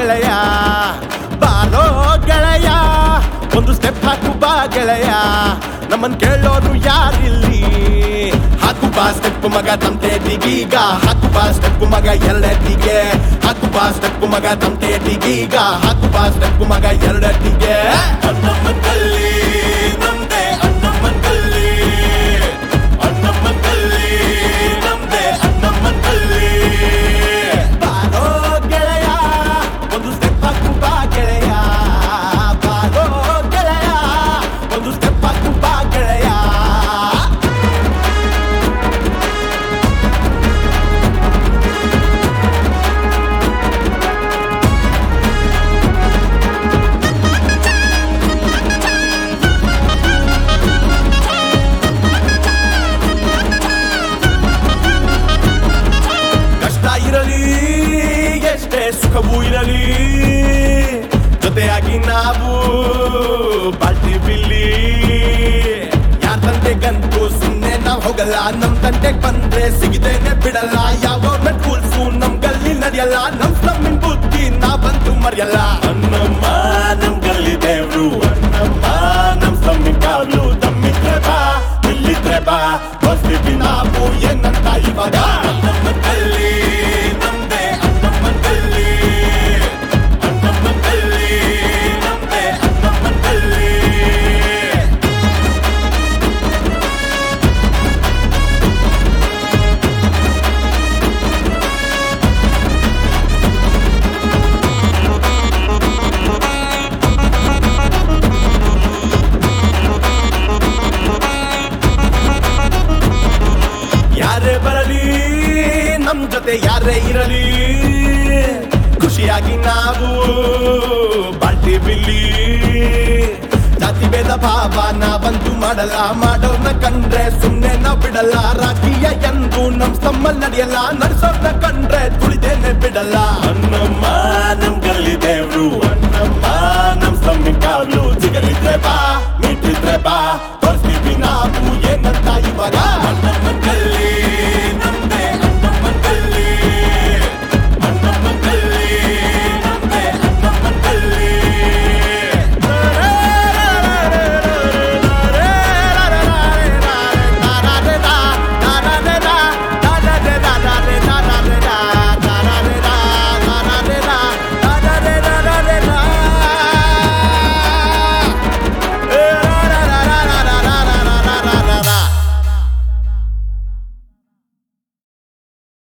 ಗೆಳೆಯ ಬಾರೋ ಗೆಳೆಯ ಒಂದು ಸ್ಟೆಪ್ ಹಾಕು ಬಾ ಗೆಳೆಯ ನಮ್ಮನ್ ಕೇಳೋರು ಯಾರಿಲ್ಲಿ ಹಾಕು ಬಾ ಸ್ಟೆಪ್ ಮಗ ತಂತೇಟಿಗೀಗ ಹಾಕು ಬಾ ಸ್ಟೆಪ್ ಮಗ ಎರಡಟ್ಟಿಗೆ ಹಾಕು ಬಾ ಸ್ಟೆಪ್ ಮಗ ತಂತೇಟಿಗೀಗ ಹಾಕು ಬಾ ಸ್ಟೆಪ್ ಮಗ ಎರಡಟ್ಟಿಗೆ ಅಣ್ಣಮ್ಮನ್ ಕಲ್ಲಿ ನಮ್ದೇ ಅಣ್ಣಮ್ಮನ್ ಕಲ್ಲಿ ಅಣ್ಣಮ್ಮನ್ ಕಲ್ಲಿ ನಮ್ದೇ ಅಣ್ಣಮ್ಮನ್ ಕಲ್ಲಿ ಬಾರೋ ಗೆಳೆಯ ಒಂದು ಸ್ಟೆಪ್ ಹಾಕು ಬಾ ಗೆಳೆಯ ಬಾರೋ ಗೆಳೆಯ ಒಂದು ಸ್ಟೆಪ್ ಹಾಕು ಬಾ ಗೆಳೆಯ ಕಷ್ಟ ಇರಲಿ ಎಷ್ಟೇ ಸುಖವೂ ಇರಲಿ ಜೊತೆಯಾಗಿ ನಾವು ಬಾಳ್ತಿ ಬಿಲ್ಲಿ ಯಾರ ತಂಟೆಗಂತೂ ಸುಮ್ನೆ ನಾವ್ ಹೋಗಲ್ಲ ನಮ್ ತಂಟೆಗ್ ಬಂದ್ರೆ ಸಿಗದೇನೆ ಬಿಡಲ್ಲ ಯಾವ ಗೌರ್ಮೆಂಟ್ ರೂಲ್ಸು ನಮ್ ಗಲ್ಲಿ ನಡೆಯಲ್ಲ ನಮ್ ಸ್ಲಮ್ಮಿನ್ ಬುದ್ಧಿ ನಾವಂತೂ ಮರೆಯಲ್ಲ ಅನ್ನಮ್ಮ ನಮ್ ಗಲ್ಲಿ ದೇವ್ರು ಅನ್ನಮ್ಮ ನಮ್ ಸ್ಲಮ್ಮಿನ್ ಕಾವ್ಲು ತಮ್ಮಿದ್ರೆ ಬಾ ಇಲ್ಲಿದ್ರೆ ಬಾ ಬರ್ತೀವಿ ನಾವು ಏನಂತ ಇವಾಗ ಅನ್ನಮ್ಮ ಕಲ್ಲಿ ನಮ್ದೇ ಅನ್ನಮ್ಮ ಕಲ್ಲಿ ಅನ್ನಮ್ಮ ಕಲ್ಲಿ ನಮ್ದೇ ಅನ್ನಮ್ಮ ಕಲ್ಲಿ ಯಾರೇ ಬರಲಿ ನಮ್ ಜೊತೆ ಯಾರೇ ಇರಲಿ ಖುಷಿಯಾಗಿ ನಾವು ಬಾಳ್ತಿ ಬಿಲ್ಲಿ ಜಾತಿ ಭೇದ ಭಾವ ನಾವಂತೂ ಮಾಡಲ್ಲ ಮಾಡೋರ್ನ ಕಂಡ್ರೆ ಸುಮ್ನೆ ನಾವ್ ಬಿಡಲ್ಲ ರಾಜಕೀಯ ಎಂದು ನಮ್ ಸ್ತಮ್ಮಲ್ ನಡೆಯಲ್ಲ ನಡ್ಸೋರ್ನ ಕಂಡ್ರೆ ತುಳಿದೇನೆ ಬಿಡಲ್ಲ ಅನ್ನಮ್ಮ ನಮ್ ಗಲ್ಲಿ ದೇವ್ರು